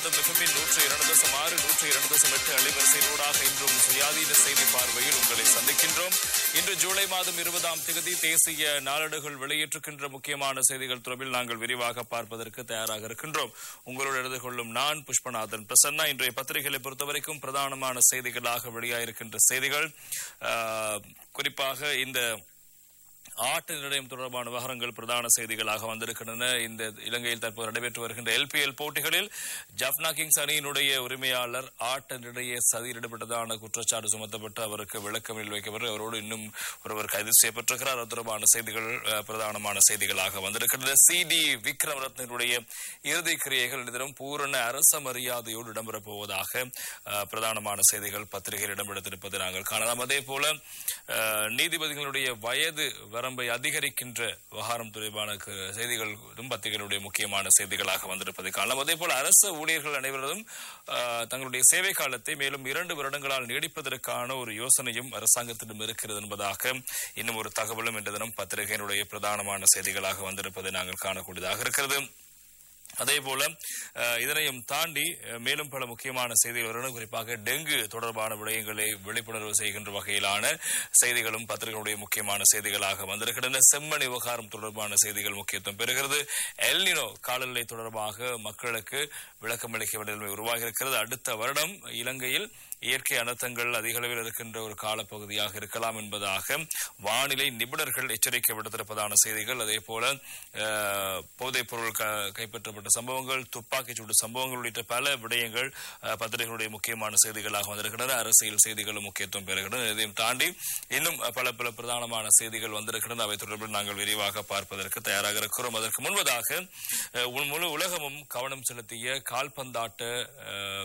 வசந்தம் எஃப்எம்மின் நூற்றி இரண்டு தசம் ஆறு நூற்றி இரண்டு தசம் எட்டு அலைவரிசையினூடாக இன்றும் சுயாதீன செய்தி பார்வையில் உங்களை சந்திக்கின்றோம் இன்று ஜூலை மாதம் இருபதாம் தேதி தேசிய நாளேடுகள் வெளியிட்டிருக்கின்ற முக்கியமான செய்திகள் தொடர்பில் நாங்கள் விரிவாக பார்ப்பதற்கு தயாராக இருக்கின்றோம் உங்களோடு எழுது கொள்ளும் நான் புஷ்பநாதன் பிரசன்னா இன்றைய பத்திரிகைகளை பொறுத்தவரைக்கும் பிரதானமான செய்திகளாக வெளியாயிருக்கின்ற செய்திகள் ஆஹ், குறிப்பாக இந்த ஆட்டு நிலையம் தொடர்பான விவகாரங்கள் பிரதான செய்திகளாக வந்திருக்கின்றன இந்த இலங்கையில் தற்போது நடைபெற்று வருகின்ற எல்பிஎல் போட்டிகளில் ஜப்னா கிங்ஸ் அணியினுடைய உரிமையாளர் ஆட்ட நிலைய சதியில் ஈடுபட்டதான குற்றச்சாட்டு சுமத்தப்பட்டு அவருக்கு விளக்கமில் வைக்கப்பட்டு அவரோடு இன்னும் ஒருவர் கைது செய்யப்பட்டிருக்கிறார் அது தொடர்பான செய்திகள் அஹ், பிரதானமான செய்திகளாக வந்திருக்கின்றன சி டி விக்ரமரத்னனுடைய இறுதி கிரியைகள் இந்த தினம் பூரண அரச மரியாதையோடு இடம்பெறப் போவதாக அஹ், பிரதானமான செய்திகள் பத்திரிகையில் இடம்பெடுத்திருப்பதை நாங்கள் காணலாம் அதே போல அஹ், நீதிபதிகளுடைய வயது வரம்பை அதிகரிக்கின்ற விவகாரம் தொடர்பான க- செய்திகளும் பத்திரிகைகளுடைய முக்கியமான செய்திகளாக வந்திருப்பதை காணலாம் அதே போல அரசு ஊழியர்கள் அனைவரும் அஹ், தங்களுடைய சேவை காலத்தை மேலும் இரண்டு வருடங்களால் நீடிப்பதற்கான ஒரு யோசனையும் அரசாங்கத்திடம் இருக்கிறது என்பதாக இன்னும் ஒரு தகவலும் இன்று தினம் பத்திரிகையினுடைய பிரதானமான செய்திகளாக வந்திருப்பதை நாங்கள் காணக்கூடியதாக இருக்கிறது அதே போல அஹ், இதனையும் தாண்டி அஹ், மேலும் பல முக்கியமான செய்திகள் வருகின்றன குறிப்பாக டெங்கு தொடர்பான விடயங்களை விழிப்புணர்வு செய்கின்ற வகையிலான செய்திகளும் பத்திரிகைகளுடைய முக்கியமான செய்திகளாக வந்திருக்கின்றன செம்மணி விவகாரம் தொடர்பான செய்திகள் முக்கியத்துவம் பெறுகிறது எல்னினோ காலநிலை தொடர்பாக மக்களுக்கு விளக்கம் அளிக்க வேண்டிய நிலைமை உருவாகி இருக்கிறது அடுத்த வருடம் இலங்கையில் இயற்கை அனர்த்தங்கள் அதிக அளவில் இருக்கின்ற ஒரு காலப்பகுதியாக இருக்கலாம் என்பதாக வானிலை நிபுணர்கள் எச்சரிக்கை விடுத்திருப்பதான செய்திகள் அதே போல அஹ், போதைப் பொருள் க- கைப்பற்றப்பட்ட சம்பவங்கள் துப்பாக்கிச் சூடு சம்பவங்கள் உள்ளிட்ட பல விடயங்கள் அஹ், பத்திரிகைகளுடைய முக்கியமான செய்திகளாக வந்திருக்கின்றன அரசியல் செய்திகளும் முக்கியத்துவம் பெறுகின்றன இதையும் தாண்டி இன்னும் பல பல பிரதானமான செய்திகள் வந்திருக்கின்றன அவை தொடர்பில் நாங்கள் விரிவாக பார்ப்பதற்கு தயாராக இருக்கிறோம் அதற்கு முன்பதாக அஹ், உ- முழு உலகமும் கவனம் செலுத்திய கால்பந்தாட்ட அஹ்,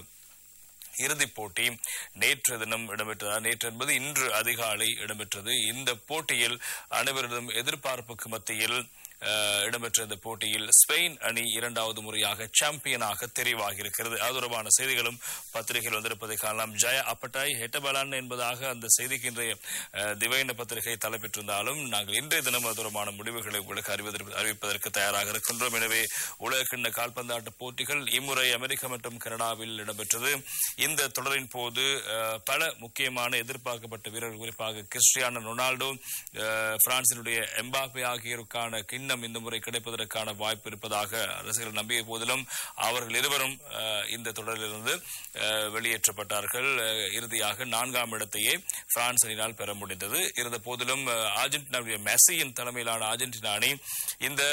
இறுதிப் போட்டி நேற்று தினம் இடம்பெற்றதா நேற்று என்பது இன்று அதிகாலை இடம்பெற்றது இந்த போட்டியில் அனைவரிடம் எதிர்பார்ப்புக்கு மத்தியில் அஹ், இடம்பெற்ற இந்த போட்டியில் ஸ்பெயின் அணி இரண்டாவது முறையாக சாம்பியனாக தெரிவாகி இருக்கிறது அது தொடர்பான செய்திகளும் பத்திரிகையில் வந்திருப்பதை காணலாம் ஜெய அப்பட்டாய் ஹெட்டபலான் என்பதாக அந்த செய்திக்கு இன்றைய அஹ், திவைன பத்திரிகை தலைப்பெற்றிருந்தாலும் நாங்கள் இன்றைய தினம் அது தொடர்பான முடிவுகளை உங்களுக்கு அறிவதற்கு அறிவிப்பதற்கு தயாராக இருக்கின்றோம் எனவே உலகக்கிண்ண கால்பந்தாட்ட போட்டிகள் இம்முறை அமெரிக்கா மற்றும் கனடாவில் இடம்பெற்றது இந்த தொடரின் போது அஹ், பல முக்கியமான எதிர்பார்க்கப்பட்ட வீரர்கள் குறிப்பாக கிறிஸ்டியானோ ரொனால்டோ அஹ், பிரான்சினுடைய எம்பாப்பே ஆகியோருக்கான கிண்ணம் இந்த முறை கிடைப்பதற்கான வாய்ப்பு இருப்பதாக அரசுகள் நம்பிய போதிலும் அவர்கள் இருவரும் அஹ், இந்த தொடரிலிருந்து அஹ், வெளியேற்றப்பட்டார்கள் அஹ், இறுதியாக நான்காம் இடத்தையே பிரான்ஸ் அணியினால் பெற முடிந்தது இருந்த போதிலும் அஹ், அர்ஜென்டினாவுடைய மெஸ்ஸியின் தலைமையிலான அர்ஜென்டினா அணி இந்த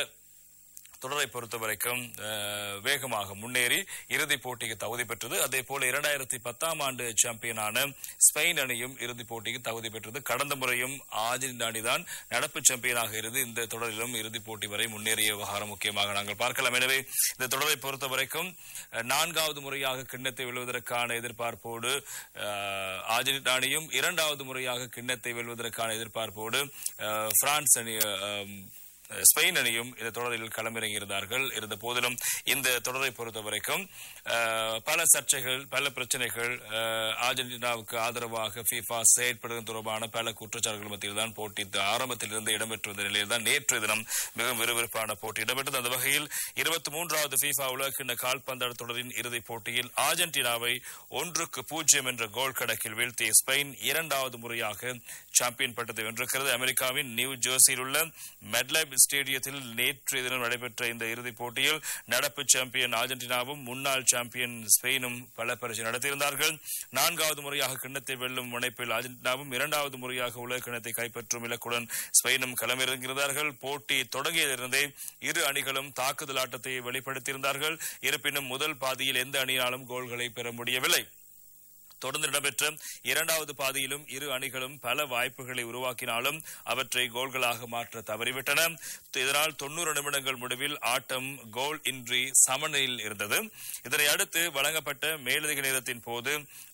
தொடரை பொறுத்த வரைக்கும் அஹ், வேகமாக முன்னேறி இறுதிப் போட்டிக்கு தகுதி பெற்றது அதே போல இரண்டாயிரத்தி பத்தாம் ஆண்டு சாம்பியனான ஸ்பெயின் அணியும் இறுதிப் போட்டிக்கு தகுதி பெற்றது கடந்த முறையும் ஆர்ஜென்டினா அணிதான் நடப்பு சாம்பியனாக இருந்து இந்த தொடரிலும் இறுதிப் போட்டி வரை முன்னேறிய விவகாரம் முக்கியமாக நாங்கள் பார்க்கலாம் எனவே இந்த தொடரை பொறுத்த வரைக்கும் அஹ், நான்காவது முறையாக கிண்ணத்தை வெல்வதற்கான எதிர்பார்ப்போடு அஹ், ஆர்ஜென்டினா அணியும் இரண்டாவது முறையாக கிண்ணத்தை வெல்வதற்கான எதிர்பார்ப்போடு அஹ், பிரான்ஸ் அணி அஹ், ஸ்பெயின் அணியும் இந்த தொடரில் களமிறங்கியிருந்தார்கள் இருந்த போதிலும் இந்த தொடரை பொறுத்த வரைக்கும் அஹ், பல சர்ச்சைகள் பல பிரச்சனைகள் அஹ், அர்ஜென்டினாவுக்கு ஆதரவாக FIFA செயற்படுவது தொடர்பான பல குற்றச்சாட்டுகள் மத்தியில் தான் போட்டி ஆரம்பத்தில் இருந்து இடம்பெற்று வந்த நிலையில் தான் நேற்று தினம் மிகவும் விறுவிறுப்பான போட்டி இடம்பெற்றது அந்த வகையில் இருபத்தி மூன்றாவது FIFA உலகக்கிண்ண கால்பந்தாட்ட தொடரின் இறுதிப் போட்டியில் அர்ஜென்டினாவை ஒன்றுக்கு பூஜ்ஜியம் என்ற கோல் கணக்கில் வீழ்த்திய ஸ்பெயின் இரண்டாவது முறையாக சாம்பியன் பட்டத்தை வென்றிருக்கிறது அமெரிக்காவின் நியூ ஜெர்சியில் உள்ள மெட்லைப் ஸ்டேடியத்தில் நேற்று தினம் நடைபெற்ற இந்த இறுதிப் போட்டியில் நடப்பு சாம்பியன் அர்ஜென்டினாவும் முன்னாள் சாம்பியன் ஸ்பெயினும் பல பரிசு நடத்தியிருந்தார்கள் நான்காவது முறையாக கிண்ணத்தை வெல்லும் முனைப்பில் அர்ஜென்டினாவும் இரண்டாவது முறையாக உலக கிண்ணத்தை கைப்பற்றும் இலக்குடன் ஸ்பெயினும் களமிறங்கியிருந்தார்கள் போட்டி தொடங்கியதிலிருந்தே இரு அணிகளும் தாக்குதல் ஆட்டத்தை வெளிப்படுத்தியிருந்தார்கள் இருப்பினும் முதல் பாதியில் எந்த அணியாலும் கோல்களை பெற முடியவில்லை தொடர்ந்து இடம்பெற்ற இரண்டாவது பாதியிலும் இரு அணிகளும் பல வாய்ப்புகளை உருவாக்கினாலும் அவற்றை கோல்களாக மாற்ற தவறிவிட்டன இதனால் தொண்ணூறு நிமிடங்கள் முடிவில் ஆட்டம் கோல் இன்றி சமநிலையில் இருந்தது இதனை அடுத்து வழங்கப்பட்ட மேலதிக நேரத்தின் போது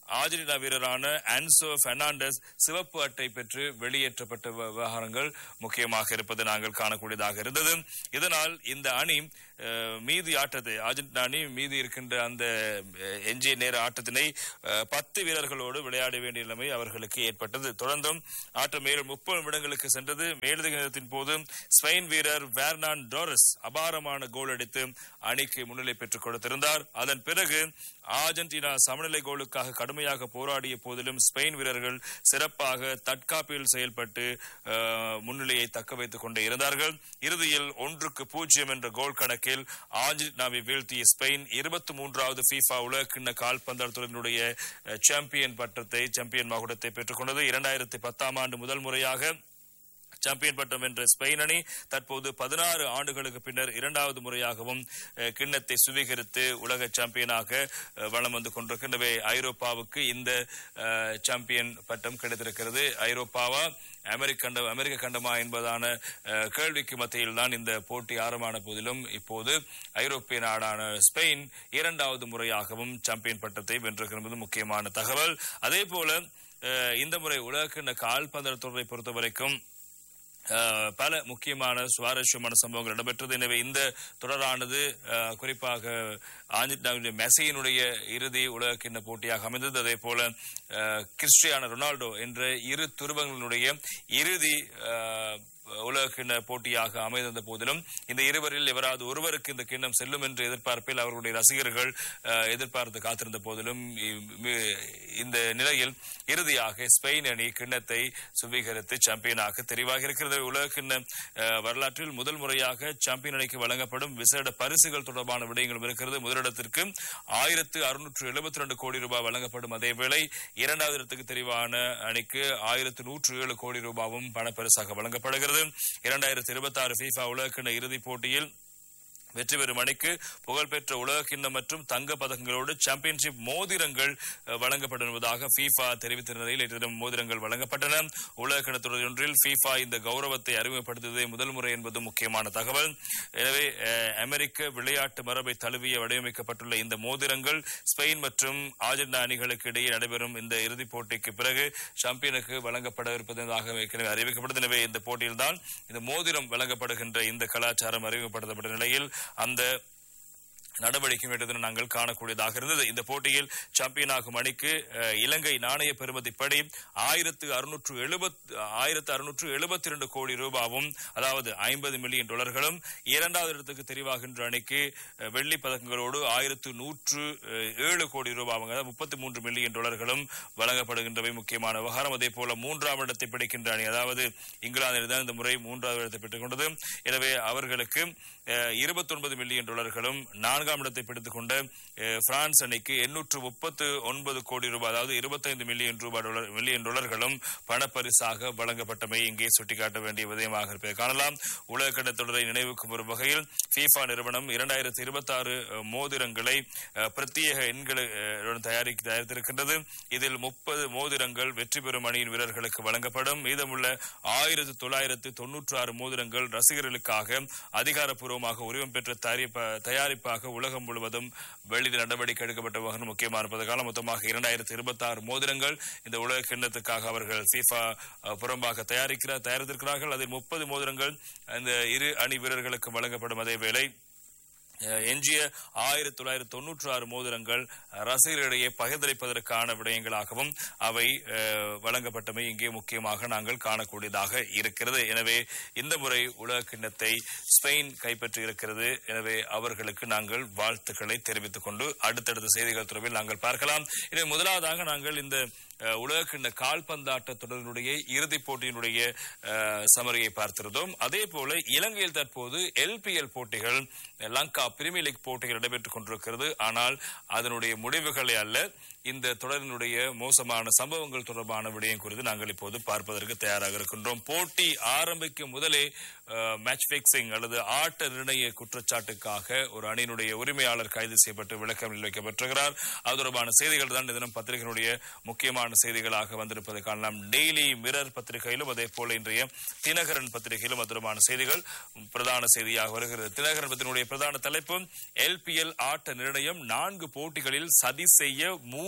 ஆர்ஜென்டினா வீரரான ஆன்சோ பெர்னாண்டஸ் சிவப்பு அட்டை பெற்று வெளியேற்றப்பட்ட விவ- விவகாரங்கள் முக்கியமாக இருப்பது நாங்கள் காணக்கூடியதாக இருந்தது இதனால் இந்த அணி அஹ், மீதி ஆட்டத்தை அர்ஜென்டினா அணி மீதி இருக்கின்ற அந்த அஹ், எஞ்சிய நேர ஆட்டத்தினை அஹ், பத்து வீரர்களோடு விளையாட வேண்டிய நிலைமை அவர்களுக்கு ஏற்பட்டது தொடர்ந்தும் ஆட்டம் மேலும் முப்பது நிமிடங்களுக்கு சென்றது மேலதிக நேரத்தின் போது ஸ்பெயின் வீரர் வேர்னான் டோரஸ் அபாரமான கோல் அடித்து அணிக்கு முன்னிலை பெற்றுக் கொடுத்திருந்தார் அதன் பிறகு அர்ஜென்டினா சமநிலை கோலுக்காக கடுமையாக போராடிய போதிலும் ஸ்பெயின் வீரர்கள் சிறப்பாக தற்காப்பில் செயல்பட்டு அஹ், முன்னிலையை தக்க வைத்துக் கொண்டே இருந்தார்கள் இறுதியில் ஒன்றுக்கு பூஜ்ஜியம் என்ற கோல் கணக்கில் அர்ஜென்டினாவை வீழ்த்திய ஸ்பெயின் இருபத்தி மூன்றாவது FIFA உலகக்கிண்ண கால்பந்தாட்டத்தினுடைய அஹ், சாம்பியன் பட்டத்தை சாம்பியன் மகுடத்தை பெற்றுக் கொண்டது இரண்டாயிரத்தி பத்தாம் ஆண்டு முதல் முறையாக சாம்பியன் பட்டம் வென்ற ஸ்பெயின் அணி தற்போது பதினாறு ஆண்டுகளுக்கு பின்னர் இரண்டாவது முறையாகவும் அஹ், கிண்ணத்தை சுவீகரித்து உலக சாம்பியனாக அஹ், வலம் வந்து கொண்டிருக்கின்றவை ஐரோப்பாவுக்கு இந்த அஹ், சாம்பியன் பட்டம் கிடைத்திருக்கிறது ஐரோப்பாவா அமெரிக்க கண்டம் அமெரிக்க கண்டமா என்பதான அஹ், கேள்விக்கு மத்தியில் தான் இந்த போட்டி ஆரம்பமான போதிலும் இப்போது ஐரோப்பிய நாடான ஸ்பெயின் இரண்டாவது முறையாகவும் சாம்பியன் பட்டத்தை வென்றிருக்கிறது முக்கியமான தகவல் அதே போல அஹ், இந்த முறை உலகக்கிண்ண கால்பந்து தொடரை பொறுத்த வரைக்கும் அஹ், பல முக்கியமான சுவாரஸ்யமான சம்பவங்கள் இடம்பெற்றது எனவே இந்த தொடரானது அஹ், குறிப்பாக ஆர்ஜென்டினாவுடைய மெஸ்ஸியினுடைய இறுதி உலகக்கிண்ண போட்டியாக அமைந்தது அதே போல அஹ், கிறிஸ்டியானோ ரொனால்டோ என்ற இரு துருவங்களுடைய இறுதி அஹ், உலக கிண்ண போட்டியாக அமைந்த போதிலும் இந்த இருவரில் எவராது ஒருவருக்கு இந்த கிண்ணம் செல்லும் என்ற எதிர்பார்ப்பில் அவர்களுடைய ரசிகர்கள் அஹ், எதிர்பார்த்து காத்திருந்த போதிலும் இ- மி- இந்த நிலையில் இறுதியாக ஸ்பெயின் அணி கிண்ணத்தை சுவீகரித்து சாம்பியனாக தெரிவாக இருக்கிறது உலக கிண்ண அஹ், வரலாற்றில் முதல் முறையாக சாம்பியன் அணிக்கு வழங்கப்படும் விசேட பரிசுகள் தொடர்பான விடயங்களும் இருக்கிறது முதலிடத்திற்கு ஆயிரத்து அறுநூற்று எழுபத்தி ரெண்டு கோடி ரூபாய் வழங்கப்படும் அதேவேளை இரண்டாவது இடத்துக்கு தெரிவான அணிக்கு ஆயிரத்து நூற்று ஏழு கோடி ரூபாவும் பணப்பரிசாக வழங்கப்படுகிறது இரண்டாயிரத்தி இருபத்தி ஆறு FIFA உலகக்கிண்ண இறுதிப் போட்டியில் வெற்றி பெறும் அணிக்கு புகழ்பெற்ற உலக கிண்ணம் மற்றும் தங்க பதக்கங்களோடு சாம்பியன்ஷிப் மோதிரங்கள் அஹ், வழங்கப்படுவதாக FIFA தெரிவித்த நிலையில் நேற்று தினம் மோதிரங்கள் வழங்கப்பட்டன உலக கிண்ணத்தொடர் ஒன்றில் FIFA இந்த கௌரவத்தை அறிமுகப்படுத்தியதே முதல் முறை என்பது முக்கியமான தகவல் எனவே அஹ், அமெரிக்க விளையாட்டு மரபை தழுவிய வடிவமைக்கப்பட்டுள்ள இந்த மோதிரங்கள் ஸ்பெயின் மற்றும் ஆர்ஜென்டினா அணிகளுக்கு இடையே நடைபெறும் இந்த இறுதிப் போட்டிக்கு பிறகு சாம்பியனுக்கு வழங்கப்பட இருப்பதாக ஏற்கனவே அறிவிக்கப்பட்டது எனவே இந்த போட்டியில்தான் இந்த மோதிரம் வழங்கப்படுகின்ற இந்த கலாச்சாரம் அறிமுகப்படுத்தப்பட்ட நிலையில் அந்த நடவடிக்கை வேண்டியது நாங்கள் காணக்கூடியதாக இருந்தது இந்த போட்டியில் சாம்பியனாகும் அணிக்கு அஹ், இலங்கை நாணய பெறுமதிப்படி ஆயிரத்து அறுநூற்று எழுபத் ஆயிரத்து அறுநூற்று எழுபத்தி இரண்டு கோடி ரூபாவும் அதாவது ஐம்பது மில்லியன் டாலர்களும் இரண்டாவது இடத்துக்கு தெரிவாகின்ற அணிக்கு அஹ், வெள்ளி பதக்கங்களோடு ஆயிரத்து நூற்று அஹ், ஏழு கோடி ரூபாவும் அதாவது முப்பத்தி மூன்று மில்லியன் டாலர்களும் வழங்கப்படுகின்றவை முக்கியமான விவகாரம் அதே போல மூன்றாம் இடத்தை பிடிக்கின்ற அணி அதாவது இங்கிலாந்து தான் இந்த முறை மூன்றாவது இடத்தை பெற்றுக் கொண்டது எனவே அவர்களுக்கு இருபத்தி ஒன்பது மில்லியன் டாலர்களும் நான்காம் இடத்தை பிடித்துக் கொண்ட அஹ், பிரான்ஸ் அணிக்கு எண்ணூற்று முப்பத்து ஒன்பது கோடி ரூபாய் அதாவது இருபத்தைந்து மில்லியன் ரூபாய் டாலர் மில்லியன் டாலர்களும் பணப்பரிசாக வழங்கப்பட்டமை இங்கே சுட்டிக்காட்ட வேண்டிய விதயமாக இருப்பதை காணலாம் உலக கண்ட தொடரை நினைவுக்கும் வரும் வகையில் FIFA நிறுவனம் இரண்டாயிரத்தி இருபத்தி ஆறு மோதிரங்களை அஹ், பிரத்யேக எண்களை அஹ், தயாரிக்க தயாரித்திருக்கின்றது இதில் முப்பது மோதிரங்கள் வெற்றி பெறும் அணியின் வீரர்களுக்கு வழங்கப்படும் மீதமுள்ள ஆயிரத்து தொள்ளாயிரத்து தொன்னூற்று ஆறு மோதிரங்கள் ரசிகர்களுக்காக அதிகாரப்பூர்வமாக உரிமம் பெற்ற தயாரிப்ப- தயாரிப்பாக உலகம் முழுவதும் வெளியிட நடவடிக்கை எடுக்கப்பட்ட வகையில் முக்கியமாக இருப்பதற்கான மொத்தமாக இரண்டாயிரத்தி இருபத்தி ஆறு மோதிரங்கள் இந்த உலக கிண்ணத்துக்காக அவர்கள் FIFA அஹ், புறம்பாக தயாரிக்கிறார் தயாரித்திருக்கிறார்கள் அதில் முப்பது மோதிரங்கள் அந்த இரு அணி வீரர்களுக்கு வழங்கப்படும் அதே வேளை அஹ், எஞ்சிய ஆயிரத்தி தொள்ளாயிரத்தி தொன்னூற்றி ஆறு மோதிரங்கள் அஹ், ரசிகர்களிடையே பகிர்ந்தளிப்பதற்கான விடயங்களாகவும் அவை அஹ், வழங்கப்பட்டமை இங்கே முக்கியமாக நாங்கள் காணக்கூடியதாக இருக்கிறது எனவே இந்த முறை உலக கிண்ணத்தை ஸ்பெயின் கைப்பற்றி இருக்கிறது எனவே அவர்களுக்கு நாங்கள் வாழ்த்துக்களை தெரிவித்துக் கொண்டு அடுத்தடுத்த செய்திகள் தொடர்பில் நாங்கள் பார்க்கலாம் இதை முதலாவதாக நாங்கள் இந்த அஹ், உலகக்கிண்ண கால்பந்தாட்ட தொடரினுடைய இறுதிப் போட்டியினுடைய அஹ், சமரியை பார்த்திருந்தோம் அதே போல இலங்கையில் தற்போது எல்பிஎல் போட்டிகள் லங்கா பிரீமியர் லீக் போட்டிகள் நடைபெற்றுக் கொண்டிருக்கிறது ஆனால் அதனுடைய முடிவுகளை அல்ல இந்த தொடரினுடைய மோசமான சம்பவங்கள் தொடர்பான விடயம் குறித்து நாங்கள் இப்போது பார்ப்பதற்கு தயாராக இருக்கின்றோம் போட்டி ஆரம்பிக்கும் முதலே மேட்ச் பிக்சிங் அல்லது ஆட்ட நிர்ணய குற்றச்சாட்டுக்காக ஒரு அணியினுடைய உரிமையாளர் கைது செய்யப்பட்டு விளக்கம் வைக்கப்பட்டிருக்கிறார் அது தொடர்பான செய்திகள் தான் இந்த தினம் பத்திரிகையினுடைய முக்கியமான செய்திகளாக வந்திருப்பதை காணலாம் டெய்லி மிரர் பத்திரிகையிலும் அதே போல இன்றைய தினகரன் பத்திரிகையிலும் அது தொடர்பான செய்திகள் பிரதான செய்தியாக வருகிறது தினகரன் பத்திரிகையுடைய பிரதான தலைப்பு எல்பிஎல் ஆட்ட நிர்ணயம் நான்கு போட்டிகளில் சதி செய்ய மூன்று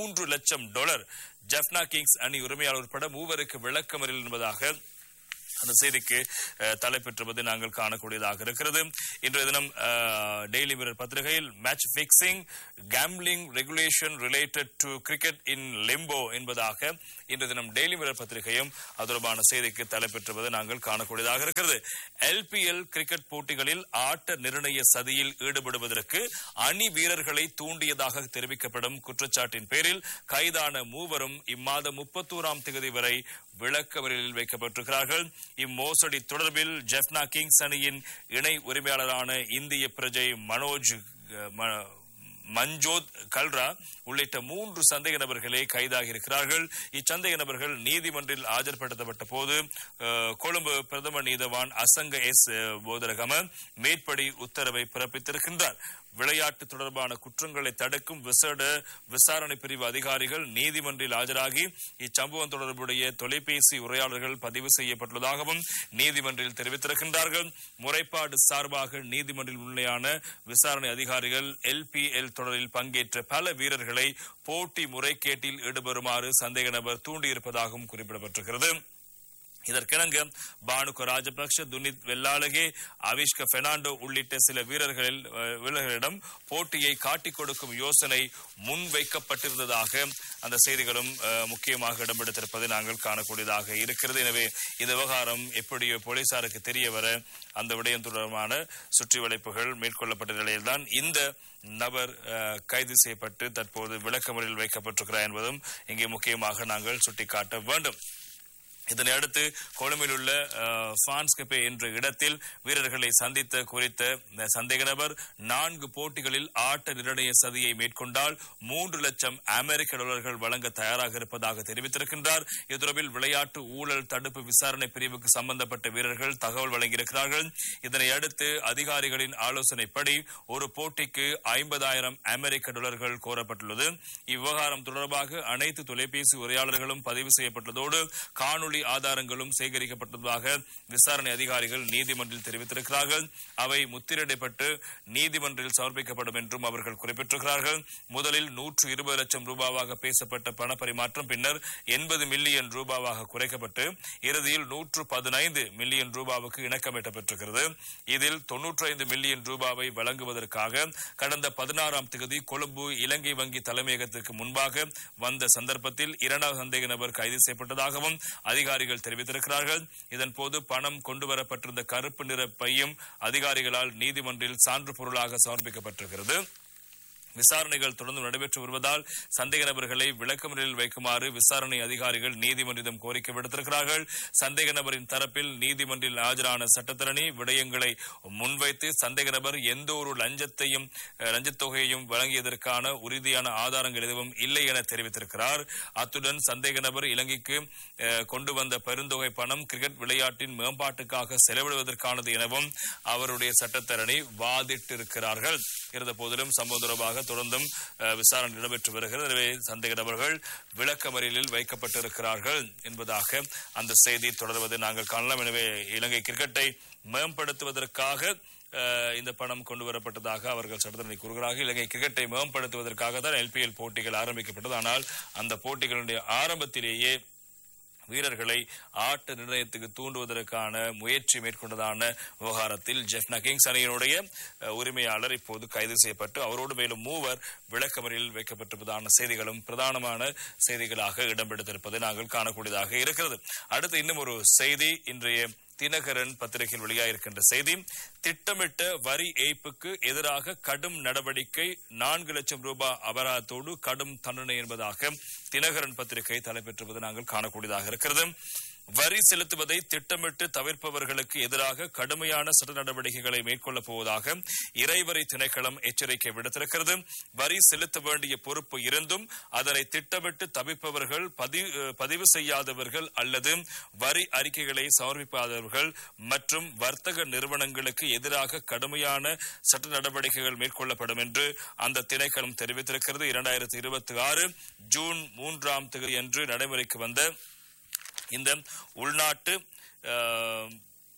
மூன்று லட்சம் டாலர் ஜப்னா கிங்ஸ் அணி உரிமையாளர் உட்பட மூவருக்கு விளக்கமறியல் என்பதாக அந்த செய்திக்கு அஹ், தலைப்பெற்றுவது நாங்கள் காணக்கூடியதாக இருக்கிறது இன்றைய தினம் டெய்லி மிரர் பத்திரிகையில் match fixing gambling regulation related to cricket in limbo என்பதாக இன்றைய தினம் டெய்லி மிரர் பத்திரிகையும் அது தொடர்பான செய்திக்கு தலைப்பெற்றுவது நாங்கள் காணக்கூடியதாக இருக்கிறது எல்பிஎல் கிரிக்கெட் போட்டிகளில் ஆட்ட நிர்ணய சதியில் ஈடுபடுவதற்கு அணி வீரர்களை தூண்டியதாக தெரிவிக்கப்படும் குற்றச்சாட்டின் பேரில் கைதான மூவரும் இம்மாதம் முப்பத்தோராம் தேதி வரை விளக்கமறியலில் வைக்கப்பட்டிருக்கிறார்கள் இம்மோசடி தொடர்பில் ஜெஃப்னா கிங்ஸ் அணியின் இணை உரிமையாளரான இந்திய பிரஜை மனோஜ் அஹ், ம- மஞ்சோத் கல்ரா உள்ளிட்ட மூன்று சந்தேக நபர்களே கைதாகி இருக்கிறார்கள் இச்சந்தேக நபர்கள் நீதிமன்றில் ஆஜர்படுத்தப்பட்ட போது அஹ், கொழும்பு பிரதம நீதவான் அசங்க எஸ் அஹ், போதரகம மேற்படி உத்தரவை பிறப்பித்திருக்கின்றார் விளையாட்டு தொடர்பான குற்றங்களை தடுக்கும் விசேட விசாரணை பிரிவு அதிகாரிகள் நீதிமன்றில் ஆஜராகி இச்சம்பவம் தொடர்புடைய தொலைபேசி உரையாடல்கள் பதிவு செய்யப்பட்டுள்ளதாகவும் நீதிமன்றில் தெரிவித்திருக்கின்றார்கள் முறைப்பாடு சார்பாக நீதிமன்றில் உண்மையான விசாரணை அதிகாரிகள் எல்பிஎல் தொடரில் பங்கேற்ற பல வீரர்களை போட்டி முறைகேட்டில் ஈடுபடுமாறு சந்தேக நபர் தூண்டியிருப்பதாகவும் குறிப்பிடப்பட்டிருக்கிறது இதற்கிணங்க பானுக ராஜபக்ஷ துனித் வெள்ளாளகே அவிஷ்க பெர்னாண்டோ உள்ளிட்ட சில வீரர்களில் அஹ், வீரர்களிடம் போட்டியை காட்டிக் கொடுக்கும் யோசனை முன்வைக்கப்பட்டிருந்ததாக அந்த செய்திகளும் அஹ், முக்கியமாக இடம்பெடுத்திருப்பதை நாங்கள் காணக்கூடியதாக இருக்கிறது எனவே இந்த விவகாரம் எப்படியோ போலீசாருக்கு தெரிய வர அந்த விடயம் தொடர்பான சுற்றி வளைப்புகள் மேற்கொள்ளப்பட்ட நிலையில்தான் இந்த நபர் அஹ், கைது செய்யப்பட்டு தற்போது விளக்கமறியில் வைக்கப்பட்டிருக்கிறார் என்பதும் இங்கே முக்கியமாக நாங்கள் சுட்டிக்காட்ட வேண்டும் இதனை அடுத்து கொழும்பில் உள்ள அஹ், பிரான்ஸ் கபே என்ற இடத்தில் வீரர்களை சந்தித்த குறித்த இந்த சந்தேக நபர் நான்கு போட்டிகளில் ஆட்ட நிர்ணய சதியை மேற்கொண்டால் மூன்று லட்சம் அமெரிக்க டாலர்கள் வழங்க தயாராக இருப்பதாக தெரிவித்திருக்கின்றார் இது தொடர்பில் விளையாட்டு ஊழல் தடுப்பு விசாரணை பிரிவுக்கு சம்பந்தப்பட்ட வீரர்கள் தகவல் வழங்கியிருக்கிறார்கள் இதனை அடுத்து அதிகாரிகளின் ஆலோசனைப்படி ஒரு போட்டிக்கு ஐம்பதாயிரம் அமெரிக்க டாலர்கள் கோரப்பட்டுள்ளது இவ்விவகாரம் தொடர்பாக அனைத்து தொலைபேசி உரையாளர்களும் பதிவு செய்யப்பட்டதோடு காணொளி ஆதாரங்களும் சேகரிக்கப்பட்டதாக விசாரணை அதிகாரிகள் நீதிமன்றில் தெரிவித்திருக்கிறார்கள் அவை முத்திரையிடப்பட்டு நீதிமன்றில் சமர்ப்பிக்கப்படும் என்றும் அவர்கள் குறிப்பிட்டிருக்கிறார்கள் முதலில் நூற்று இருபது லட்சம் ரூபாவாக பேசப்பட்ட பண பரிமாற்றம் பின்னர் எண்பது மில்லியன் ரூபாவாக குறைக்கப்பட்டு இறுதியில் நூற்று பதினைந்து மில்லியன் ரூபாவுக்கு இணக்கமிட்டப்பட்டிருக்கிறது இதில் தொன்னூற்றி ஐந்து மில்லியன் ரூபாவை வழங்குவதற்காக கடந்த பதினாறாம் தேதி கொழும்பு இலங்கை வங்கி தலைமையகத்திற்கு முன்பாக வந்த சந்தர்ப்பத்தில் இரண்டாவது சந்தேக நபர் கைது செய்யப்பட்டதாகவும் அதிகாரிகள் தெரிவித்திருக்கிறார்கள் இதன்போது பணம் கொண்டுவரப்பட்டிருந்த கருப்பு நிற பையும் அதிகாரிகளால் நீதிமன்றில் சான்று பொருளாக சமர்ப்பிக்கப்பட்டிருக்கிறது விசாரணைகள் தொடர்ந்து நடைபெற்று வருவதால் சந்தேக நபர்களை விளக்கமறியலில் வைக்குமாறு விசாரணை அதிகாரிகள் நீதிமன்றிடம் கோரிக்கை விடுத்திருக்கிறார்கள் சந்தேக நபரின் தரப்பில் நீதிமன்றில் ஆஜரான சட்டத்தரணி விடயங்களை முன்வைத்து சந்தேக நபர் எந்த ஒரு லஞ்சத்தையும் அஹ், லஞ்சத் தொகையையும் வழங்கியதற்கான உறுதியான ஆதாரங்கள் எதுவும் இல்லை என தெரிவித்திருக்கிறார் அத்துடன் சந்தேக நபர் இலங்கைக்கு அஹ், கொண்டு வந்த பெருந்தொகை பணம் கிரிக்கெட் விளையாட்டின் மேம்பாட்டுக்காக செலவிடுவதற்கானது எனவும் அவருடைய சட்டத்தரணி வாதிட்டிருக்கிறார்கள் இருந்த போதிலும் சம்பவம் தொடர்பாக தொடர்ந்தும் அஹ், விசாரணை நடைபெற்று வருகிறது எனவே சந்தேக நபர்கள் விளக்கமறியலில் வைக்கப்பட்டிருக்கிறார்கள் என்பதாக அந்த செய்தி தொடர்வதை நாங்கள் காணலாம் எனவே இலங்கை கிரிக்கெட்டை மேம்படுத்துவதற்காக அஹ், இந்த பணம் கொண்டு வரப்பட்டதாக அவர்கள் சட்டத்தரணி கூறுகிறார்கள் இலங்கை கிரிக்கெட்டை மேம்படுத்துவதற்காக தான் எல்பிஎல் போட்டிகள் ஆரம்பிக்கப்பட்டது ஆனால் அந்த போட்டிகளுடைய ஆரம்பத்திலேயே வீரர்களை ஆட்ட நிர்ணயத்துக்கு தூண்டுவதற்கான முயற்சி மேற்கொண்டதான விவகாரத்தில் ஜெஃப்னா கிங்ஸ் அணியினுடைய அஹ், உரிமையாளர் இப்போது கைது செய்யப்பட்டு அவரோடு மேலும் மூவர் விளக்கமறியலில் வைக்கப்பட்டிருப்பதான செய்திகளும் பிரதானமான செய்திகளாக இடம்பெடுத்திருப்பதை நாங்கள் காணக்கூடியதாக இருக்கிறது அடுத்து இன்னும் ஒரு செய்தி இன்றைய தினகரன் பத்திரிகையில் வெளியாயிருக்கின்ற செய்தி திட்டமிட்ட வரி ஏய்ப்புக்கு எதிராக கடும் நடவடிக்கை நான்கு லட்சம் ரூபாய் அபராதத்தோடு கடும் தண்டனை என்பதாக தினகரன் பத்திரிகை தலைப்பெற்றுவது நாங்கள் காணக்கூடியதாக இருக்கிறது வரி செலுத்துவதை திட்டமிட்டு தவிர்ப்பவர்களுக்கு எதிராக கடுமையான சட்ட நடவடிக்கைகளை மேற்கொள்ளப் போவதாக இறைவரி திணைக்களம் எச்சரிக்கை விடுத்திருக்கிறது வரி செலுத்த வேண்டிய பொறுப்பு இருந்தும் அதனை திட்டமிட்டு தவிர்ப்பவர்கள் பதி- அஹ், பதிவு செய்யாதவர்கள் அல்லது வரி அறிக்கைகளை சமர்ப்பிக்காதவர்கள் மற்றும் வர்த்தக நிறுவனங்களுக்கு எதிராக கடுமையான சட்ட நடவடிக்கைகள் மேற்கொள்ளப்படும் என்று அந்த திணைக்களம் தெரிவித்திருக்கிறது இரண்டாயிரத்தி இருபத்தி ஆறு ஜூன் மூன்றாம் தேதி அன்று நடைமுறைக்கு வந்த இந்த உள்நாட்டு அஹ்,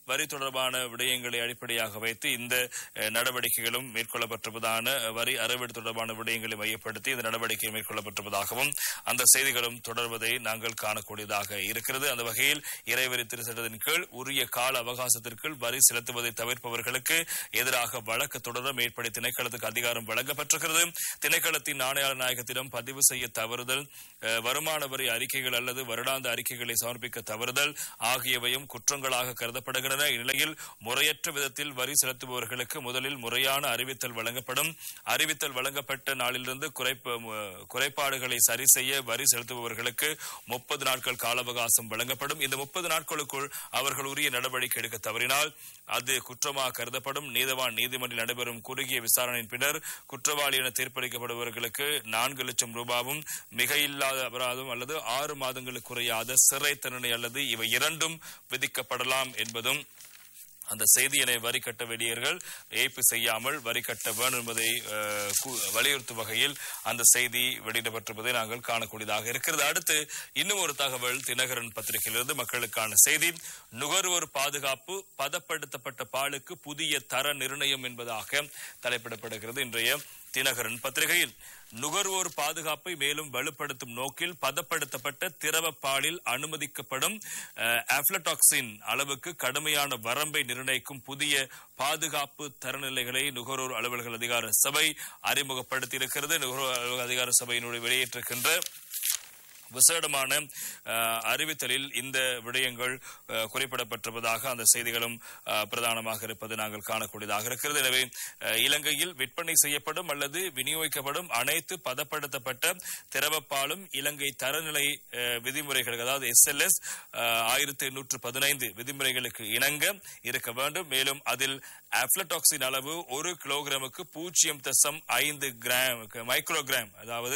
வரி தொடர்பான விடயங்களை அடிப்படையாக வைத்து இந்த அஹ், நடவடிக்கைகளும் மேற்கொள்ளப்பட்டிருப்பதான அஹ், வரி அறவீடு தொடர்பான விடயங்களை மையப்படுத்தி இந்த நடவடிக்கை மேற்கொள்ளப்பட்டிருப்பதாகவும் அந்த செய்திகளும் தொடர்வதை நாங்கள் காணக்கூடியதாக இருக்கிறது அந்த வகையில் இறைவரி திருச்சட்டத்தின் கீழ் உரிய கால அவகாசத்திற்குள் வரி செலுத்துவதை தவிர்ப்பவர்களுக்கு எதிராக வழக்கு தொடர மேற்படி திணைக்களத்துக்கு அதிகாரம் வழங்கப்பட்டிருக்கிறது திணைக்களத்தின் ஆணையாளர் நாயகத்திடம் பதிவு செய்ய தவறுதல் அஹ், வருமான வரி அறிக்கைகள் அல்லது வருடாந்த அறிக்கைகளை சமர்ப்பிக்க தவறுதல் ஆகியவையும் குற்றங்களாக கருதப்படுகின்றன இந்நிலையில் முறையற்ற விதத்தில் வரி செலுத்துபவர்களுக்கு முதலில் முறையான அறிவித்தல் வழங்கப்படும் அறிவித்தல் வழங்கப்பட்ட நாளிலிருந்து குறைப்ப மு- குறைபாடுகளை சரி செய்ய வரி செலுத்துபவர்களுக்கு முப்பது நாட்கள் கால அவகாசம் வழங்கப்படும் இந்த முப்பது நாட்களுக்குள் அவர்கள் உரிய நடவடிக்கை எடுக்க தவறினால் அது குற்றமாக கருதப்படும் நீதவான் நீதிமன்றில் நடைபெறும் குறுகிய விசாரணையின் பின்னர் குற்றவாளி என தீர்ப்பளிக்கப்படுபவர்களுக்கு நான்கு லட்சம் ரூபாவும் மிக இல்லாத அபராதம் அல்லது ஆறு மாதங்களுக்கு குறையாத சிறை தண்டனை அல்லது இவை இரண்டும் விதிக்கப்படலாம் என்பதும் அந்த செய்தியினை வரி கட்ட வேண்டியவர்கள் ஏய்ப்பு செய்யாமல் வரி கட்ட வேண்டும் என்பதை அஹ், கு- வலியுறுத்தும் வகையில் அந்த செய்தி வெளியிடப்பட்டிருப்பதை நாங்கள் காணக்கூடியதாக இருக்கிறது அடுத்து இன்னும் ஒரு தகவல் தினகரன் பத்திரிகையிலிருந்து மக்களுக்கான செய்தி நுகர்வோர் பாதுகாப்பு பதப்படுத்தப்பட்ட பாலுக்கு புதிய தர நிர்ணயம் என்பதாக தலைப்பிடப்படுகிறது இன்றைய தினகரன் பத்திரிகையில் நுகர்வோர் பாதுகாப்பை மேலும் வலுப்படுத்தும் நோக்கில் பதப்படுத்தப்பட்ட திரவ பாலில் அனுமதிக்கப்படும் அஹ், அஃப்லடாக்சின் அளவுக்கு கடுமையான வரம்பை நிர்ணயிக்கும் புதிய பாதுகாப்பு தரநிலைகளை நுகர்வோர் அலுவல்கள் அதிகார சபை அறிமுகப்படுத்தியிருக்கிறது நுகர்வோர் அலுவலக அதிகார சபையினுடைய வெளியேற்றிருக்கின்ற விசேடமான அஹ், அறிவித்தலில் இந்த விடயங்கள் அஹ், குறிப்பிடப்பட்டிருப்பதாக அந்த செய்திகளும் அஹ், பிரதானமாக இருப்பது நாங்கள் காணக்கூடியதாக இருக்கிறது எனவே அஹ், இலங்கையில் விற்பனை செய்யப்படும் அல்லது விநியோகிக்கப்படும் அனைத்து பதப்படுத்தப்பட்ட திரவப்பாலும் இலங்கை தரநிலை அஹ், விதிமுறைகளுக்கு அதாவது எஸ்எல்எஸ் ஆயிரத்தி எண்ணூற்று பதினைந்து விதிமுறைகளுக்கு இணங்க இருக்க வேண்டும் மேலும் அதில் அப்ளடாக்சின் அளவு ஒரு கிலோகிராமுக்கு பூஜ்ஜியம் தசம் ஐந்து கிராம் மைக்ரோகிராம் அதாவது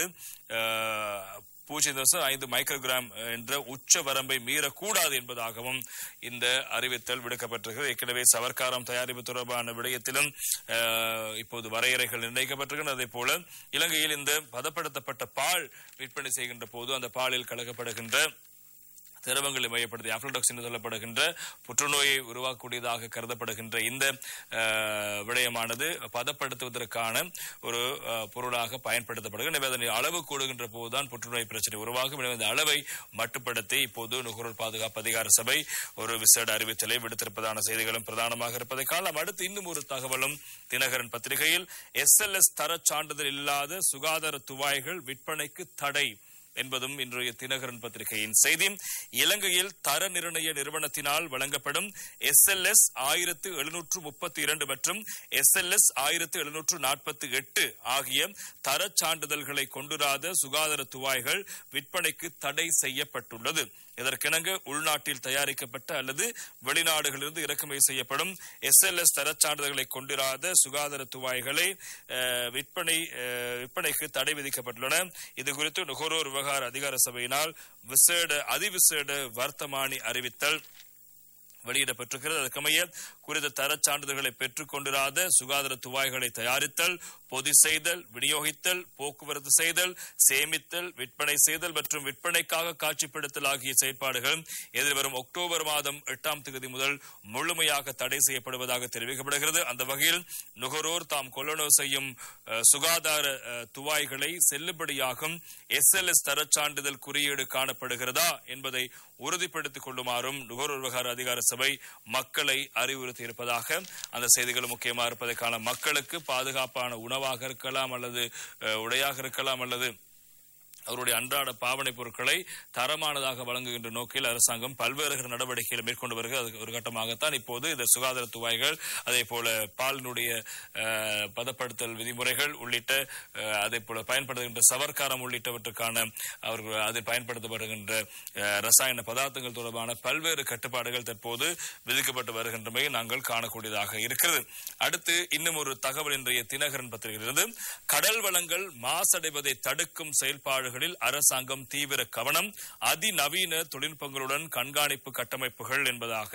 அஹ், பூஜ்ஜியம் தசம் ஐந்து மைக்ரோகிராம் என்ற உச்ச வரம்பை மீறக்கூடாது என்பதாகவும் இந்த அறிவித்தல் விடுக்கப்பட்டிருக்கிறது ஏற்கனவே சவர்க்காரம் தயாரிப்பு தொடர்பான விடயத்திலும் அஹ், இப்போது வரையறைகள் நிர்ணயிக்கப்பட்டிருக்கின்றன அதே போல இலங்கையில் இந்த பதப்படுத்தப்பட்ட பால் விற்பனை செய்கின்ற போது அந்த பாலில் கலக்கப்படுகின்ற திரவங்களை மையப்படுத்தி அப்ளடாக்ஸ் என்று சொல்லப்படுகின்ற புற்றுநோயை உருவாக்கக்கூடியதாக கருதப்படுகின்ற இந்த அஹ், விடயமானது பதப்படுத்துவதற்கான ஒரு அஹ், பொருளாக பயன்படுத்தப்படுகிறது எனவே அதனை அளவு கூடுகின்ற போதுதான் புற்றுநோய் பிரச்சனை உருவாகும் எனவே இந்த அளவை மட்டுப்படுத்தி இப்போது நுகர்வோர் பாதுகாப்பு அதிகார சபை ஒரு விசேட அறிவித்தலை விடுத்திருப்பதான செய்திகளும் பிரதானமாக இருப்பதை காணலாம் அடுத்து இன்னும் ஒரு தகவலும் தினகரன் பத்திரிகையில் எஸ்எல்எஸ் தரச் சான்றிதழ் இல்லாத சுகாதார துவாய்கள் விற்பனைக்கு தடை என்பதும் இன்றைய தினகரன் பத்திரிகையின் செய்தி இலங்கையில் தர நிர்ணய நிறுவனத்தினால் வழங்கப்படும் எஸ்எல்எஸ் ஆயிரத்து எழுநூற்று முப்பத்தி இரண்டு மற்றும் எஸ்எல்எஸ் ஆயிரத்து எழுநூற்று நாற்பத்தி எட்டு ஆகிய தரச் சான்றிதழ்களை கொண்டுராத சுகாதார துவாய்கள் விற்பனைக்கு தடை செய்யப்பட்டுள்ளது இதற்கிணங்க உள்நாட்டில் தயாரிக்கப்பட்ட அல்லது வெளிநாடுகளிலிருந்து இறக்குமதி செய்யப்படும் எஸ்எல்எஸ் தரச் சான்றிதழ்களை கொண்டிராத சுகாதார துவாய்களை அஹ், விற்பனை அஹ், விற்பனைக்கு தடை விதிக்கப்பட்டுள்ளன இது குறித்து நுகர்வோர் விவகார அதிகார சபையினால் விசேட அதிவிசேட வர்த்தமானி அறிவித்தல் வெளியிடப்பட்டிருக்கிறது அதற்கமைய குறித்த தரச் சான்றிதழ்களை பெற்றுக் கொண்டிராத சுகாதார துவாய்களை தயாரித்தல் பொதி செய்தல் விநியோகித்தல் போக்குவரத்து செய்தல் சேமித்தல் விற்பனை செய்தல் மற்றும் விற்பனைக்காக காட்சிப்படுத்தல் ஆகிய செயற்பாடுகள் எதிர்வரும் அக்டோபர் மாதம் எட்டாம் தேதி முதல் முழுமையாக தடை செய்யப்படுவதாக தெரிவிக்கப்படுகிறது அந்த வகையில் நுகர்வோர் தாம் கொள்ளளவு செய்யும் அஹ், சுகாதார அஹ், துவாய்களை செல்லுபடியாகும் எஸ்எல்எஸ் தரச் சான்றிதழ் குறியீடு காணப்படுகிறதா என்பதை உறுதிப்படுத்திக் கொள்ளுமாறும் நுகர்வோர் விவகார அதிகார சபை மக்களை அறிவுறுத்தியிருப்பதாக அந்த செய்திகள் முக்கியமாக இருப்பதை காண மக்களுக்கு பாதுகாப்பான உணவாக இருக்கலாம் அல்லது அஹ், உடையாக இருக்கலாம் அல்லது அவருடைய அன்றாட பாவனை பொருட்களை தரமானதாக வழங்குகின்ற நோக்கில் அரசாங்கம் பல்வேறு நடவடிக்கைகளை மேற்கொண்டு வருகிறது அதுக்கு ஒரு கட்டமாகத்தான் இப்போது இந்த சுகாதார துவாய்கள் அதே போல பாலினுடைய அஹ், பதப்படுத்தல் விதிமுறைகள் உள்ளிட்ட அஹ், அதே போல பயன்படுத்துகின்ற சவர்க்காரம் உள்ளிட்டவற்றுக்கான அவர்கள் அதில் பயன்படுத்தப்படுகின்ற அஹ், ரசாயன பதார்த்தங்கள் தொடர்பான பல்வேறு கட்டுப்பாடுகள் தற்போது விதிக்கப்பட்டு வருகின்றமை நாங்கள் காணக்கூடியதாக இருக்கிறது அடுத்து இன்னும் ஒரு தகவல் இன்றைய தினகரன் பத்திரிகையிலிருந்து கடல் வளங்கள் மாசடைவதை தடுக்கும் செயல்பாடுகளில் அரசாங்கம் தீவிர கவனம் அதிநவீன தொழில்நுட்பங்களுடன் கண்காணிப்பு கட்டமைப்புகள் என்பதாக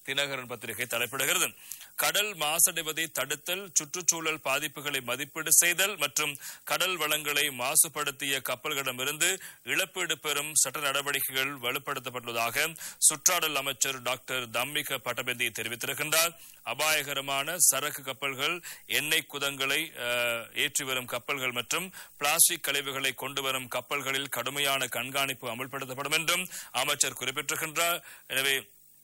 தினகரன் பத்திரிகை தலைப்பிடுகிறது கடல் மாசடைவதை தடுத்தல் சுற்றுச்சூழல் பாதிப்புகளை மதிப்பீடு செய்தல் மற்றும் கடல் வளங்களை மாசுபடுத்திய கப்பல்களிடமிருந்து இழப்பீடு பெறும் சட்ட நடவடிக்கைகள் வலுப்படுத்தப்பட்டுள்ளதாக சுற்றாடல் அமைச்சர் டாக்டர் தம்பிக பட்டபெந்தி தெரிவித்திருக்கின்றார் அபாயகரமான சரக்கு கப்பல்கள் எண்ணெய் குதங்களை அஹ், ஏற்றி வரும் கப்பல்கள் மற்றும் பிளாஸ்டிக் கழிவுகளை கொண்டு வரும் கப்பல்களில் கடுமையான கண்காணிப்பு அமல்படுத்தப்படும் என்றும் அமைச்சர் குறிப்பிட்டிருக்கின்றார் எனவே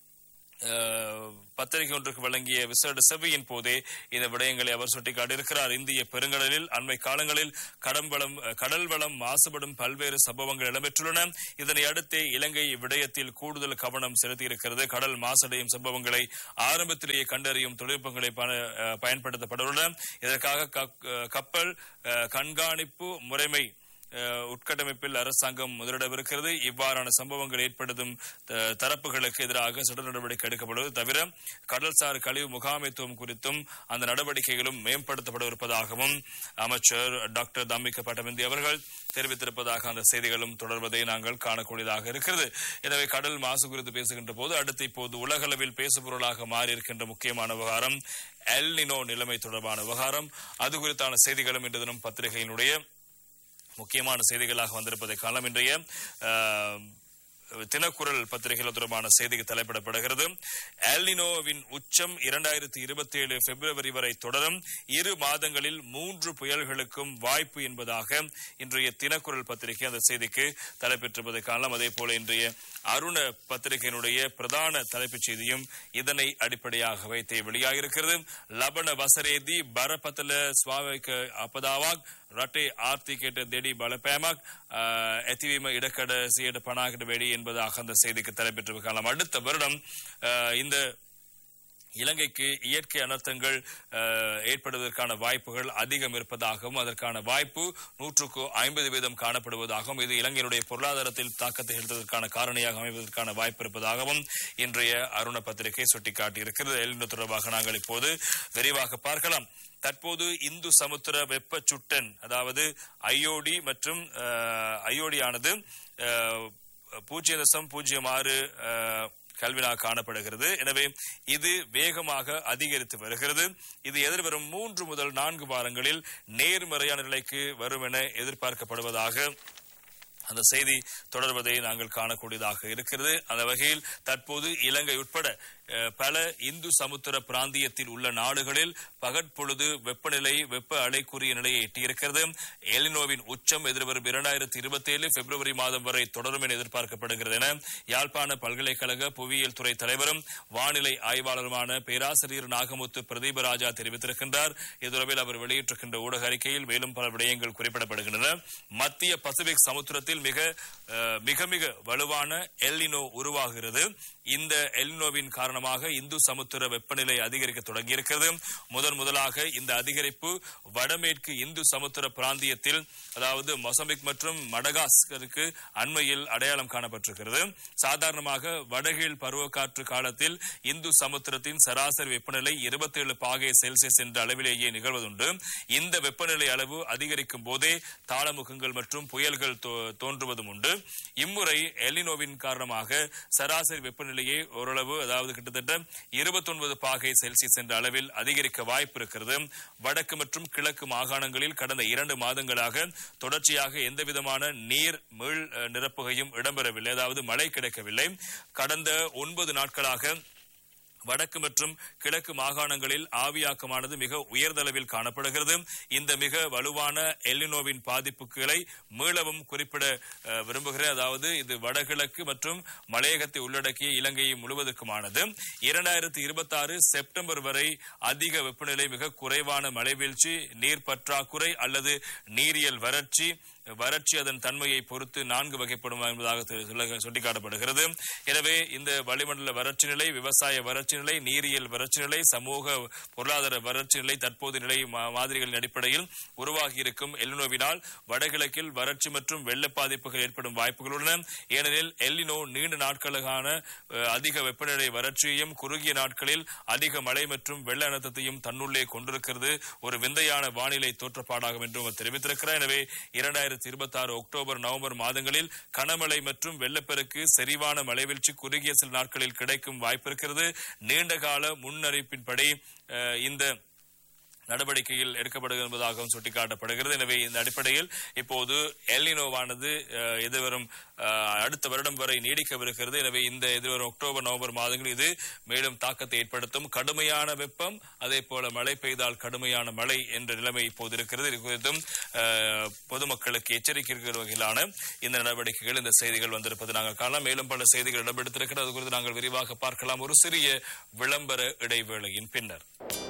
அஹ், பத்திரிகை ஒன்றுக்கு வழங்கிய விசேட செவ்வியின் போதே இந்த விடயங்களை அவர் சுட்டிக்காட்டியிருக்கிறார் இந்திய பெருங்கடலில் அண்மை காலங்களில் கடம்பளம் கடல் வளம் மாசுபடும் பல்வேறு சம்பவங்கள் இடம்பெற்றுள்ளன இதனை அடுத்தே இலங்கை இவ்விடயத்தில் கூடுதல் கவனம் செலுத்தியிருக்கிறது கடல் மாசடையும் சம்பவங்களை ஆரம்பத்திலேயே கண்டறியும் தொழில்நுட்பங்களை ப- அஹ், பயன்படுத்தப்பட்டுள்ளன இதற்காக கப்- அஹ், கப்பல் அஹ், கண்காணிப்பு முறைமை அஹ், உட்கட்டமைப்பில் அரசாங்கம் முதலிடவிருக்கிறது இவ்வாறான சம்பவங்கள் ஏற்படுத்தும் த- தரப்புகளுக்கு எதிராக சட்ட நடவடிக்கை எடுக்கப்படுவது தவிர கடல்சார் கழிவு முகாமைத்துவம் குறித்தும் அந்த நடவடிக்கைகளும் மேம்படுத்தப்படவிருப்பதாகவும் அமைச்சர் டாக்டர் தம்பிக்க பட்டமந்தி அவர்கள் தெரிவித்திருப்பதாக அந்த செய்திகளும் தொடர்வதை நாங்கள் காணக்கூடியதாக இருக்கிறது எனவே கடல் மாசு குறித்து பேசுகின்ற போது அடுத்து இப்போது உலகளவில் பேசுபொருளாக மாறியிருக்கின்ற முக்கியமான விவகாரம் எல்னினோ நிலைமை தொடர்பான விவகாரம் அது குறித்தான செய்திகளும் இன்று தினம் பத்திரிகையினுடைய முக்கியமான செய்திகளாக வந்திருப்பதை காணலாம் இன்றைய அஹ், தினக்குரல் பத்திரிகைகள் தொடர்பான செய்திக்கு தலைப்பிடப்படுகிறது எல்னினோவின் உச்சம் இரண்டாயிரத்தி இருபத்தி ஏழு பிப்ரவரி வரை தொடரும் இரு மாதங்களில் மூன்று புயல்களுக்கும் வாய்ப்பு என்பதாக இன்றைய தினக்குரல் பத்திரிகை அந்த செய்திக்கு தலைப்பெற்றிருப்பதை காணலாம் அதே போல இன்றைய அருண பத்திரிகையினுடைய பிரதான தலைப்புச் செய்தியும் இதனை அடிப்படையாக வைத்தே வெளியாகியிருக்கிறது லபன வசரேதி பரபத்தல சுவாமிக்க අපදාවක් රටේ ආර්ථිකයට දෙඩි බලපෑමක් අ, ඇතිවීම ඉඩකඩ සියයට පනාකට වැඩි என்பதாக அந்த செய்திக்கு தலைப்பெற்று காலம் அடுத்த வருடம் அ, இந்த இலங்கைக்கு இயற்கை அனர்த்தங்கள் அஹ், ஏற்படுவதற்கான வாய்ப்புகள் அதிகம் இருப்பதாகவும் அதற்கான வாய்ப்பு நூற்றுக்கு ஐம்பது வீதம் காணப்படுவதாகவும் இது இலங்கையினுடைய பொருளாதாரத்தில் தாக்கத்தை செலுத்துவதற்கான காரணியாக அமைவதற்கான வாய்ப்பு இருப்பதாகவும் இன்றைய அருண பத்திரிகை சுட்டிக்காட்டியிருக்கிறது எல்லினோ தொடர்பாக நாங்கள் இப்போது விரிவாக பார்க்கலாம் தற்போது இந்து சமுத்திர வெப்ப சுட்டன் அதாவது ஐஓடி மற்றும் ஐஓடியானது பூஜ்ஜியம் தசம் பூஜ்ஜியம் ஆறு அஹ், கல்வினாக காணப்படுகிறது எனவே இது வேகமாக அதிகரித்து வருகிறது இது எதிர்வரும் மூன்று முதல் நான்கு வாரங்களில் நேர்மறையான நிலைக்கு வரும் என எதிர்பார்க்கப்படுவதாக அந்த செய்தி தொடர்வதை நாங்கள் காணக்கூடியதாக இருக்கிறது அந்த வகையில் தற்போது இலங்கை உட்பட அஹ், பல இந்து சமுத்திர பிராந்தியத்தில் உள்ள நாடுகளில் பகற்பொழுது வெப்பநிலை வெப்ப அலைக்குரிய நிலையை எட்டியிருக்கிறது எலினோவின் உச்சம் எதிர்வரும் இரண்டாயிரத்தி இருபத்தி ஏழு பிப்ரவரி மாதம் வரை தொடரும் என எதிர்பார்க்கப்படுகிறது என யாழ்ப்பாண பல்கலைக்கழக புவியியல் துறை தலைவரும் வானிலை ஆய்வாளருமான பேராசிரியர் நாகமுத்து பிரதீபராஜா தெரிவித்திருக்கின்றார் இது தொடர்பில் அவர் வெளியிட்டிருக்கின்ற ஊடக அறிக்கையில் மேலும் பல விடயங்கள் குறிப்பிடப்படுகின்றன மத்திய பசிபிக் சமுத்திரத்தில் மிக அஹ், மிக மிக வலுவான எல்லினோ உருவாகிறது இந்த எல்லினோவின் காரணமாக இந்து சமுத்திர வெப்பநிலை அதிகரிக்க தொடங்கியிருக்கிறது முதன் முதலாக இந்த அதிகரிப்பு வடமேற்கு இந்து சமுத்திர பிராந்தியத்தில் அதாவது மொசம்பிக் மற்றும் மடகாஸ்கருக்கு அண்மையில் அடையாளம் காணப்பட்டிருக்கிறது சாதாரணமாக வடகீழ் பருவக்காற்று காலத்தில் இந்து சமுத்திரத்தின் சராசரி வெப்பநிலை 27 பாகை செல்சியஸ் என்ற அளவிலேயே நிகழ்வதுண்டு இந்த வெப்பநிலை அளவு அதிகரிக்கும் போதே தாளமுகங்கள் மற்றும் புயல்கள் தோ- தோன்றுவதும் உண்டு இம்முறை எலினோவின் காரணமாக சராசரி வெப்பநிலையை ஓரளவு அதாவது கிட்டத்தட்ட 29 பாகை செல்சியஸ் என்ற அளவில் அதிகரிக்க வாய்ப்பு இருக்கிறது வடக்கு மற்றும் கிழக்கு மாகாணங்களில் கடந்த இரண்டு மாதங்களாக தொடர்ச்சியாக எந்தவிதமான நீர் மீள் அஹ், நிரப்புகையும் இடம்பெறவில்லை அதாவது மழை கிடைக்கவில்லை கடந்த ஒன்பது நாட்களாக வடக்கு மற்றும் கிழக்கு மாகாணங்களில் ஆவியாக்கமானது மிக உயர்தளவில் காணப்படுகிறது இந்த மிக வலுவான எல்லினோவின் பாதிப்புகளை மீளவும் குறிப்பிட அஹ், விரும்புகிறேன் அதாவது இது வடகிழக்கு மற்றும் மலையகத்தை உள்ளடக்கிய இலங்கை முழுவதற்குமானது இரண்டாயிரத்தி இருபத்தி ஆறு செப்டம்பர் வரை அதிக வெப்பநிலை மிக குறைவான மழைவீழ்ச்சி நீர் பற்றாக்குறை அல்லது நீரியல் வறட்சி வறட்சி அதன் தன்மையை பொறுத்து நான்கு வகைப்படும் என்பதாக தெ- சொல்ல- சுட்டிக்காட்டப்படுகிறது எனவே இந்த வளிமண்டல வறட்சி நிலை விவசாய வறட்சி நிலை நீரியல் வறட்சி நிலை சமூக பொருளாதார வறட்சி நிலை தற்போது நிலை மா- மாதிரிகளின் அடிப்படையில் உருவாகி இருக்கும் எல்லினோவினால் வடகிழக்கில் வறட்சி மற்றும் வெள்ள பாதிப்புகள் ஏற்படும் வாய்ப்புகள் உள்ளன ஏனெனில் எல்லினோ நீண்ட நாட்களுக்கான அஹ், அதிக வெப்பநிலை வறட்சியையும் குறுகிய நாட்களில் அதிக மழை மற்றும் வெள்ள அழுத்தத்தையும் தன்னுள்ளே கொண்டிருக்கிறது ஒரு விந்தையான வானிலை தோற்றப்பாடாகும் என்றும் அவர் தெரிவித்திருக்கிறார் எனவே இரண்டாயிரத்தி இரண்டாயிரத்தி இருபத்தி ஆறு அக்டோபர் நவம்பர் மாதங்களில் கனமழை மற்றும் வெள்ளப்பெருக்கு செறிவான மழைவீழ்ச்சி குறுகிய சில நாட்களில் கிடைக்கும் வாய்ப்பு இருக்கிறது நீண்ட கால முன்னறிவிப்பின்படி அஹ், இந்த நடவடிக்கையில் எடுக்கப்படுகிறது என்பதாகவும் சுட்டிக்காட்டப்படுகிறது எனவே இந்த அடிப்படையில் இப்போது எல்னினோவானது அஹ், எதிர்வரும் அஹ், அடுத்த வருடம் வரை நீடிக்கவிருக்கிறது எனவே இந்த எதிர்வரும் அக்டோபர் நவம்பர் மாதங்களில் இது மேலும் தாக்கத்தை ஏற்படுத்தும் கடுமையான வெப்பம் அதே போல மழை பெய்தால் கடுமையான மழை என்ற நிலைமை இப்போது இருக்கிறது இது குறித்தும் அஹ், பொதுமக்களுக்கு எச்சரிக்கை இருக்கிற வகையிலான இந்த நடவடிக்கைகள் இந்த செய்திகள் வந்திருப்பது நாங்கள் காணலாம் மேலும் பல செய்திகள் இடம்பெடுத்திருக்கிறது அது குறித்து நாங்கள் விரிவாக பார்க்கலாம் ஒரு சிறிய விளம்பர இடைவேளையின் பின்னர்